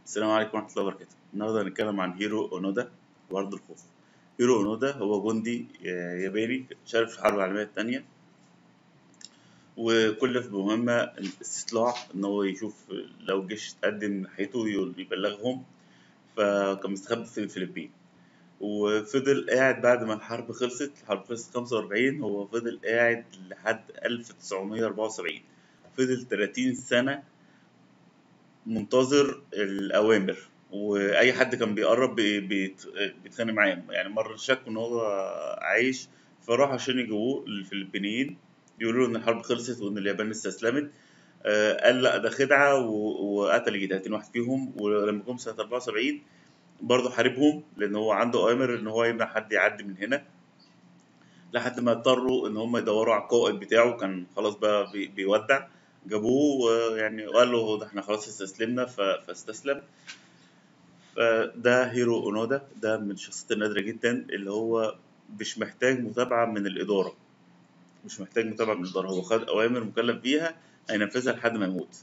السلام عليكم ورحمة الله وبركاته النهاردة هنتكلم عن هيرو أونودا وأرض الخوف هيرو أونودا هو جندي آه، ياباني شارك في الحرب العالمية التانية وكلف بمهمة الاستطلاع إن هو يشوف لو الجيش اتقدم ناحيته يقول- يبلغهم فكان مستخبي في الفلبين وفضل قاعد بعد ما الحرب خلصت الحرب خلصت خمسة وأربعين هو فضل قاعد لحد ألف تسعمية أربعة وسبعين فضل تلاتين سنة منتظر الأوامر وأي حد كان بيقرب بي- بيت- بيتخانق معاه يعني مرة شكوا إن هو عايش فراحوا عشان يجيبوه الفلبينيين يقولوا له إن الحرب خلصت وإن اليابان استسلمت آه، قال لا ده خدعة و- وقتل يجي 30 واحد فيهم ولما جم سنة 74 برضه حاربهم لأن هو عنده أوامر إن هو يمنع حد يعدي من هنا لحد ما اضطروا إن هم يدوروا على القائد بتاعه كان خلاص بقى بي- بيودع جابوه آه، يعني وقال له ده احنا خلاص استسلمنا ف- فاستسلم فده هيرو اونودا ده من الشخصيات النادرة جدا اللي هو مش محتاج متابعة من الإدارة مش محتاج متابعة من الإدارة هو خد أوامر مكلف بيها هينفذها لحد ما يموت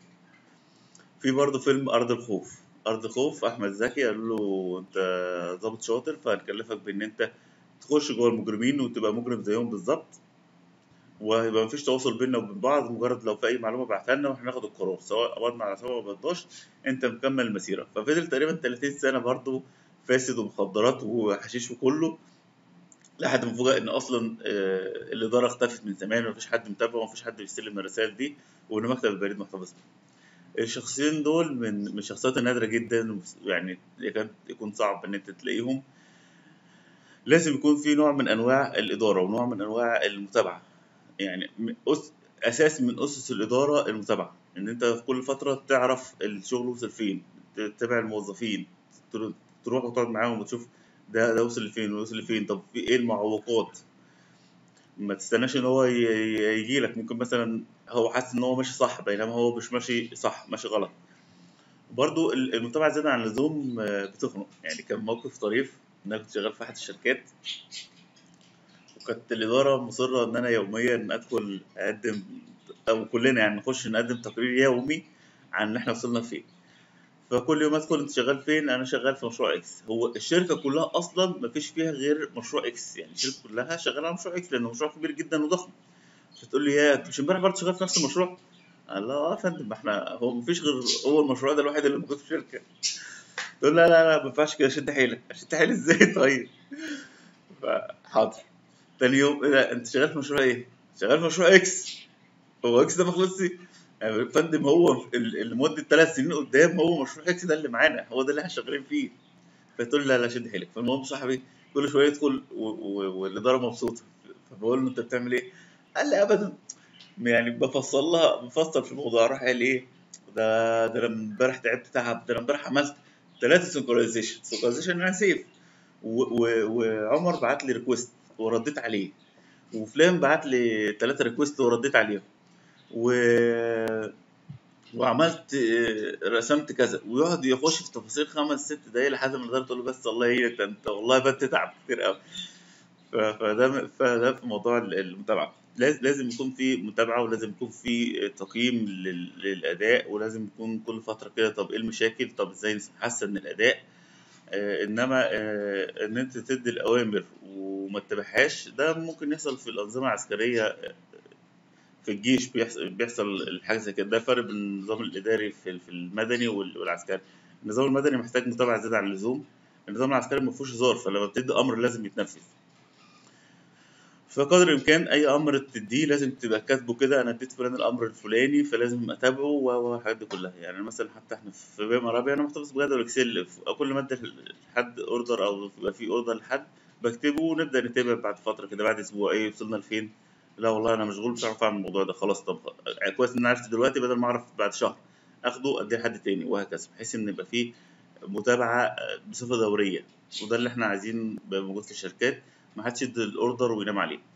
في برضه فيلم أرض الخوف أرض الخوف أحمد زكي قال له أنت ضابط شاطر فهنكلفك بإن أنت تخش جوه المجرمين وتبقى مجرم زيهم بالظبط وهيبقى مفيش تواصل بيننا وبين بعض مجرد لو في أي معلومة بعتها لنا وإحنا ناخد القرار سواء قبضنا على سواء ما قبضناش أنت مكمل المسيرة ففضل تقريبا 30 سنة برضه فاسد ومخدرات وحشيش وكله لحد ما فوجئ ان اصلا آه، الاداره اختفت من زمان ومفيش حد متابعه ومفيش حد بيستلم الرسائل دي وان مكتب البريد محتفظ بيه. الشخصيتين دول من من الشخصيات النادره جدا يعني يكاد يكون صعب ان انت تلاقيهم لازم يكون في نوع من انواع الاداره ونوع من انواع المتابعه يعني م- أس اساس من اسس الاداره المتابعه ان انت في كل فتره تعرف الشغل وصل فين تتابع الموظفين تر- تروح وتقعد معاهم وتشوف ده ده وصل لفين ووصل لفين طب في ايه المعوقات ما تستناش ان هو يجي لك ممكن مثلا هو حاسس ان هو ماشي صح بينما هو مش ماشي صح ماشي غلط برضو ال- المتابعه زياده عن اللزوم آه، بتخنق يعني كان موقف طريف ان انا كنت شغال في احد الشركات وكانت الاداره مصره ان انا يوميا ادخل اقدم او كلنا يعني نخش نقدم تقرير يومي عن ان احنا وصلنا فين فكل يوم ادخل انت شغال فين انا شغال في مشروع اكس هو الشركه كلها اصلا ما فيش فيها غير مشروع اكس يعني الشركه كلها شغاله على مشروع اكس لانه مشروع كبير جدا وضخم فتقول لي يا انت مش امبارح برضه شغال في نفس المشروع قال لا اه يا فندم ما احنا هو ما فيش غير هو المشروع ده الوحيد اللي موجود في الشركه تقول لا لا لا ما ينفعش كده شد حيلك شد حيلي ازاي طيب فحاضر تاني يوم ايه ده انت شغال في مشروع ايه؟ شغال في مشروع اكس هو اكس ده ما خلصش يعني يا فندم هو ال- لمده ثلاث سنين قدام هو مشروع اكس ده اللي معانا هو ده اللي احنا شغالين فيه فتقول لي لا لا شد حيلك فالمهم صاحبي كل شويه يدخل و- و- والاداره مبسوطه فبقول له انت بتعمل ايه؟ قال لي ابدا يعني بفصل لها بفصل في الموضوع راح قال ايه ده ده انا امبارح تعبت تعب ده انا امبارح عملت ثلاثه سنكرايزيشن سنكرايزيشن يعني سيف و- و- وعمر بعت لي ريكوست ورديت عليه وفلان بعت لي ثلاثه ريكوست ورديت عليهم و وعملت آه، رسمت كذا ويقعد يخش في تفاصيل خمس ست دقايق لحد ما الاداره تقول له بس الله يعينك ده انت والله بتتعب كتير قوي ف- فده فده في موضوع ال- المتابعه لاز- لازم يكون في متابعه ولازم يكون في تقييم لل- للاداء ولازم يكون كل فتره كده طب ايه المشاكل طب ازاي نحسن من الاداء آه، انما آه، ان انت تدي الاوامر وما تتبعهاش ده ممكن يحصل في الانظمه العسكريه في الجيش بيحصل بيحصل الحاجه زي كده ده الفرق بين النظام الاداري في في المدني وال- والعسكري النظام المدني محتاج متابعه زياده عن اللزوم النظام العسكري ما فيهوش هزار فلما بتدي امر لازم يتنفذ فقدر الامكان اي امر تديه لازم تبقى كاتبه كده انا اديت فلان الامر الفلاني فلازم اتابعه و- والحاجات دي كلها يعني مثلا حتى احنا في بيم عربي انا محتفظ بجدول اكسل في- كل ما ادي لحد اوردر او يبقى في اوردر لحد بكتبه ونبدا نتابع بعد فتره كده بعد اسبوع ايه وصلنا لفين لا والله انا مشغول مش عارف اعمل الموضوع ده خلاص طب كويس ان انا عرفت دلوقتي بدل ما اعرف بعد شهر اخده اديه لحد تاني وهكذا بحيث ان يبقى فيه متابعه بصفه دوريه وده اللي احنا عايزين يبقى موجود في الشركات ما حدش يدي الاوردر وينام عليه